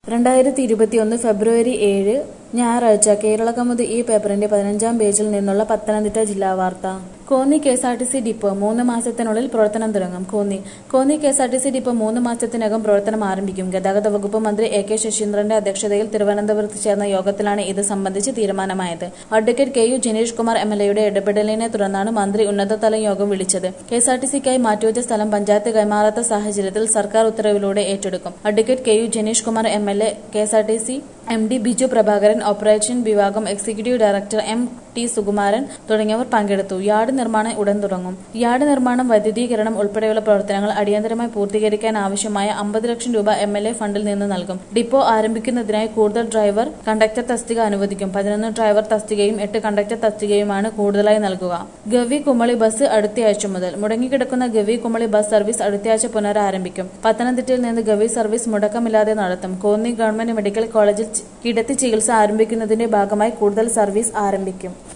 രണ്ടായിരത്തി ഇരുപത്തിയൊന്ന് ഫെബ്രുവരി ഏഴ് ഞായറാഴ്ച കേരളകൗമുദി ഈ പേപ്പറിന്റെ പതിനഞ്ചാം പേജിൽ നിന്നുള്ള പത്തനംതിട്ട ജില്ലാ വാർത്ത Konni K S R T C depot മൂന്ന് മാസത്തിനുള്ളിൽ പ്രവർത്തനം തുടങ്ങും Konni Konni K S R T C depot മൂന്ന് മാസത്തിനകം പ്രവർത്തനം ആരംഭിക്കും ഗതാഗത വകുപ്പ് മന്ത്രി എ കെ ശശീന്ദ്രന്റെ അധ്യക്ഷതയിൽ തിരുവനന്തപുരത്ത് ചേർന്ന യോഗത്തിലാണ് ഇത് സംബന്ധിച്ച് തീരുമാനമായത് advocate K U Jinesh Kumar M L എയുടെ ഇടപെടലിനെ തുടർന്നാണ് മന്ത്രി ഉന്നതതല യോഗം വിളിച്ചത് കെ എസ് ആർ ടി സിക്കായി മാറ്റിവെച്ച സ്ഥലം പഞ്ചായത്ത് കൈമാറാത്ത സാഹചര്യത്തിൽ സർക്കാർ ഉത്തരവിലൂടെ ഏറ്റെടുക്കും advocate K U Janeesh Kumar M L A K S R T C M D Biju Prabhakaran operation വിഭാഗം executive director M T Sukumaran തുടങ്ങിയവർ പങ്കെടുത്തു യാർഡ് നിർമ്മാണം ഉടൻ തുടങ്ങും യാർഡ് നിർമ്മാണം വൈദ്യുതീകരണം ഉൾപ്പെടെയുള്ള പ്രവർത്തനങ്ങൾ അടിയന്തരമായി പൂർത്തീകരിക്കാൻ ആവശ്യമായ അമ്പത് ലക്ഷം രൂപ എം എൽ എ ഫണ്ടിൽ നിന്ന് നൽകും ഡിപ്പോ ആരംഭിക്കുന്നതിനായി കൂടുതൽ ഡ്രൈവർ കണ്ടക്ടർ തസ്തിക അനുവദിക്കും പതിനൊന്ന് ഡ്രൈവർ തസ്തികയും എട്ട് കണ്ടക്ടർ തസ്തികയുമാണ് കൂടുതലായി നൽകുക ഗവി കുമളി ബസ് അടുത്തയാഴ്ച മുതൽ മുടങ്ങിക്കിടക്കുന്ന ഗവി കുമളി ബസ് സർവീസ് അടുത്തയാഴ്ച പുനരാരംഭിക്കും പത്തനംതിട്ടയിൽ നിന്ന് ഗവി സർവീസ് മുടക്കമില്ലാതെ നടത്തും കോന്നി ഗവൺമെന്റ് മെഡിക്കൽ കോളേജിൽ ചി- കിടത്തി ചികിത്സ ആരംഭിക്കുന്നതിന്റെ ഭാഗമായി കൂടുതൽ സർവീസ് ആരംഭിക്കും